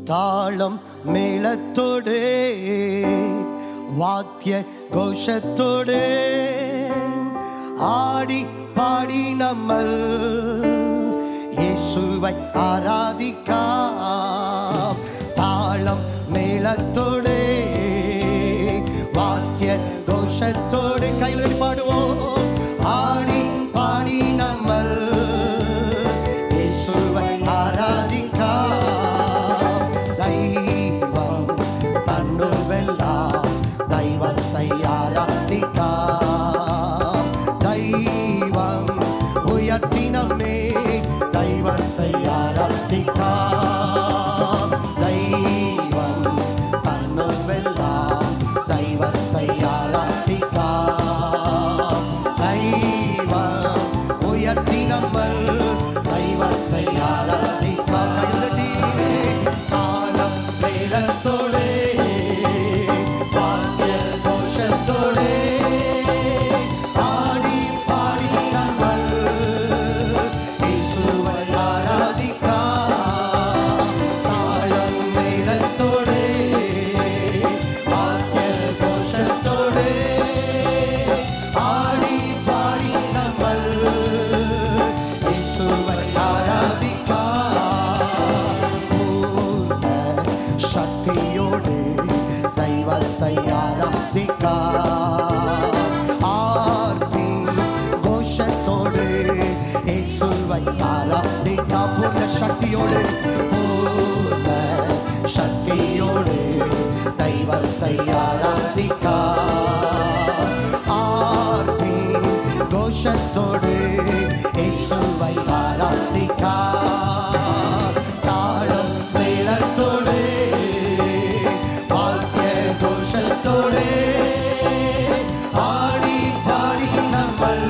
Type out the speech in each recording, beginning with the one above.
தாளம் மேளத்தோடு வாத்திய கோஷத்தோடு ஆடி பாடி நம்மள் இயேசுவை ஆராதிക്കാം தாளம் மேளத்தோடு வாத்திய கோஷத்தோடு கையில் பாடுவோம் ஆடி பாடி நம்மள் இயேசுவை ஆராதிക്കാം தெய்வம் தன்னுள் வெல்லாம் தெய்வத்தை ஆராதிക്കാം தெய்வம் உயர்த்தினமே தெய்வத்தை ஆராதிക്കാം தெய்வம் தன்னுள் வெல்லாம் தெய்வத்தை ஆராதிക്കാം தெய்வம் உயர்த்தினமல் தெய்வத்தை ஆராதிക്കാം கைதட்டி தாளம் மேளத்தோடே வாத்திய கோஷத்தோடே ஆடி பாடி நம்மள் இயேசுவை ஆராதிക്കാം தாளம் மேளத்தோடே வாத்திய கோஷத்தோடே ஆடி பாடி நம்மள் இயேசுவை ஆராதிക്കാം பூர்ண சக்தியோடு தெய்வத்தை ஆராதிക്കാം ஆர்த்தி கோஷத்தோடு இயேசுவை ஆராதிക്കാം பூர்ண சக்தியோடு பூர்ண சக்தியோடு தெய்வத்தை ஆராதிക്കാം ஆர்த்தி கோஷத்தோடு இயேசுவை ஆராதிക്കാം தாளம் மேளத்தோடு வாத்திய கோஷத்தோடு ஆடி பாடி நம்மள்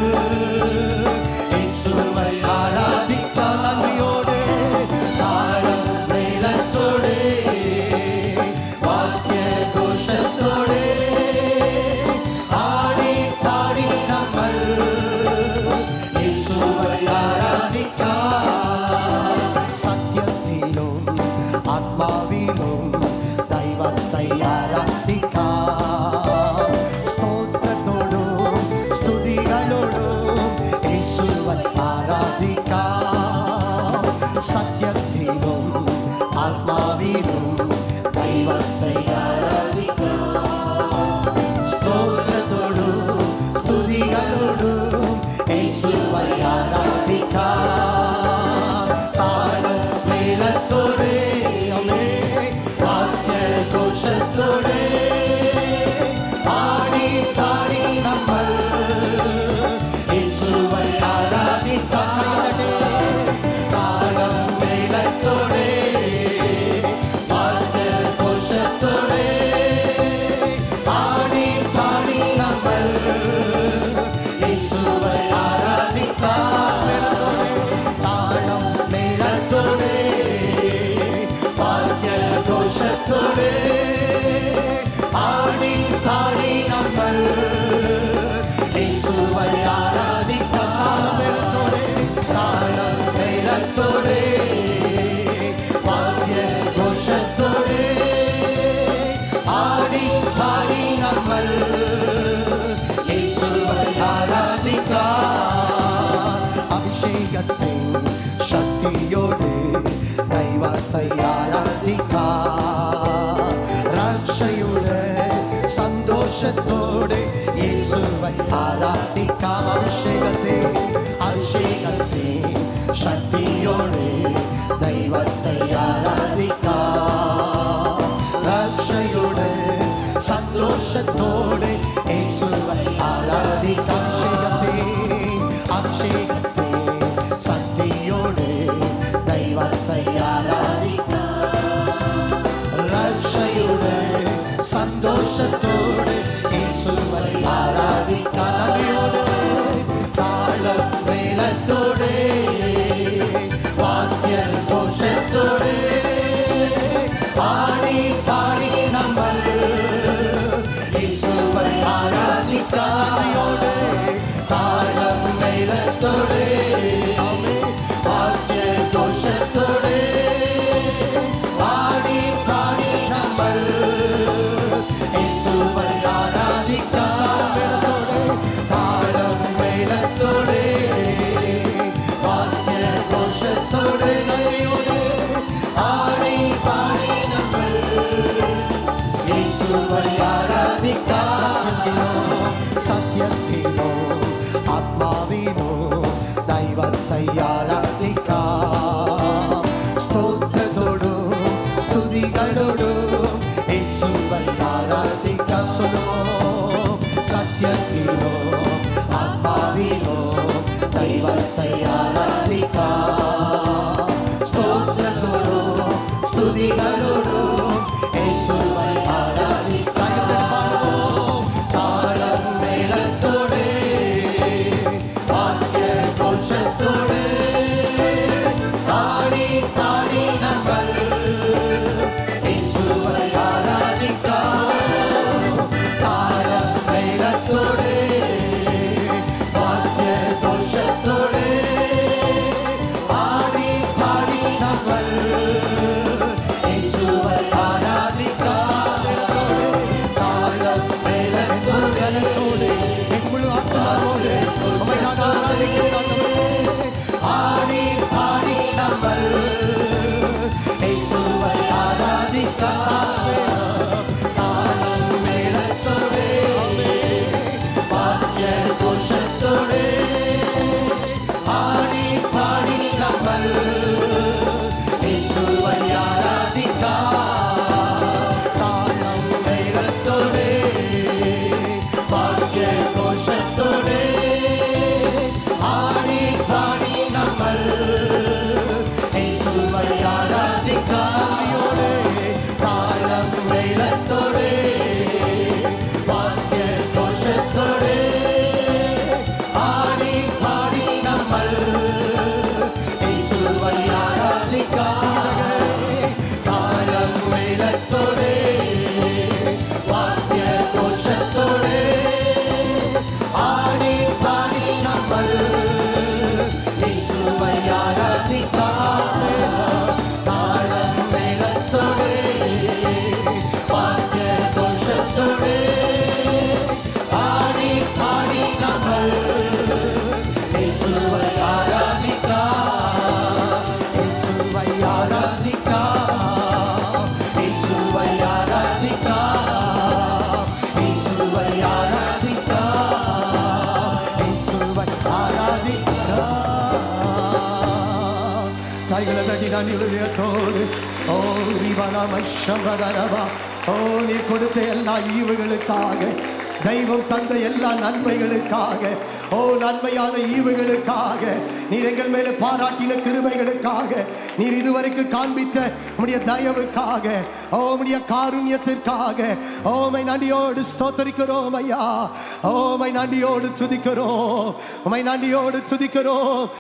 இயேசுவை ஆராதிക്കാം நன்றியோடு தாளம் மேளத்தோடு வாத்திய கோஷத்தோடு ஆடி பாடி நம்மள் இயேசுவை ஆராதிക്കാം சத்தியத்திலும் ஆத்மாவிலும் தெய்வத்தை ஆராதிക്കാം ஸ்தோத்திரத்தோடும் ஸ்துதிகளோடும் இயேசுவை ஆராதிക്കാം சத்தியத்திலும் ஆத்மாவிலும் தெய்வத்தை ஆராதிക്കാം ஸ்தோத்திரத்தோடும் ஸ்துதிகளோடும் இயேசுவை ஆராதிക്കാം தாளம் மேளத்தோடு வாத்திய கோஷத்தோடு ஆடி பாடி நம்மள் இயேசுவை ஆராதித்தார் தாளம் மேளத்தோடு வாத்திய கோஷத்தோடு ஆடி பாடி நம்மள் இயேசுவை ஆராதித்தார் மேளத்தோடு தாளம் மேளத்தோடு வாத்திய கோஷத்தோடு ஆடி பாடி நம்மள் இயேசுவை ஆராதித்தார் மேளத்தோடு தாளம் மேளத்தோடு வாத்திய கோஷத்தோடு ஆடி பாடி நம்மள் இயேசுவை ஆராதித்தார் அபிஷேகத்தின் சக்தியோடு தெய்வத்தை ஆராதிக்கார் ரட்சையுட சந்தோஷத்தோடு இயேசுவை ஆராதிக்காம் அபிஷேகத்தை அபிஷேகத்தின் சக்தியோடு தெய்வத்தை ஆராதிக்கார் ரட்சையோடு சந்தோஷத்தோடு இயேசுவை ஆராதிக்க அபிஷேகத்தை அபிஷேகத்தை சக்தியோடு தெய்வத்தை ஆராதிக்க ரட்சையோடு சந்தோஷத்தோடு இயேசுவை ஆராதிக்க நன்றியோடு தாளம் மேளத்தோடு வாத்திய கோஷத்தோடு ஆடி பாடி நம்ம இயேசுவை ஆராதிக்க சத்தியத்திலோ சத்தியத்திலோ ஆத்மாவிலோ தெய்வத்தை ஆராதிக்க ஸ்தோத்திரத்தோடும் ஸ்துதிகளோடும் இயேசுவை ஆராதிக்க சொல்லுவோம் சத்தியத்திலோ ஆத்மாவிலோ தெய்வத்தை ஆராதிக்க ஸ்தோத்திரத்தோடும் ஸ்துதிகளோடும் இயேசுவை ஆராதிக்க தாளம் மேளத்தோடு வாத்திய கோஷத்தோடு பாடி பாடி நம்ம இயேசுவை ஆராதிக்க தாளம் மேளத்தோடு வாத்திய கோஷத்தோடு பாடி பாடி நம்ம இயேசுவை ஆராதிக்க தாளம் மேளத்தோடு என் முழு ஆத்மாவோடு உம்மை நான் ஆராதிக்கிறேன் ஆடி பாடி நம்ம இயேசுவை ஆராதிக்க தாளம் மேளத்தோடு வாத்திய கோஷத்தோடு ஆடி பாடி நம்ம இயேசுவை ஆராதிக்க தாளம் மேளத்தோடு வாத்திய கோஷத்தோடு ஆடி பாடி நம்ம இயேசுவை ஆராதிக்க தாளம் மேளத்தோடு வாத்திய கோஷத்தோடு ஆடி பாடி நம்ம இயேசுவை ஆராதிக்க தாளம் மேளத்தோடு வாத்திய கோஷத்தோடு ஆடி பாடி நம்ம இயேசுவை ஆராதிக்க தாளம் மேளத்தோடு வாத்திய கோஷத்தோடு ஆடி பாடி நம்ம இயேசுவை ஆராதிக்க இயேசுவை ஆராதிக்க இயேசுவை ஆராதிக்க இயேசுவை ஆராதிக்க இயேசுவை ஆராதிக்க கைகளை தட்டி நான் இருதயத்தோடு ஓ ரிவனம சம்பதரவா ஓ நீ கொடுத்த எல்லா ஈவுகளுக்காக தெய்வம் தந்த எல்லா நன்மைகளுக்காக ஓ நன்மையான ஈவுகளுக்காக நீர் எங்கள் மேலே பாராட்டின கிருபைகளுக்காக நீர் இதுவரைக்கும் காண்பித்த உம்முடைய தயவுக்காக ஓ உம்முடைய காருண்யத்திற்காக ஓமை நன்றியோடு ஸ்தோத்தரிக்கிறோம் ஐயா ஓமை நன்றியோடு துதிக்கிறோம் உமை நன்றியோடு துதிக்கிறோம்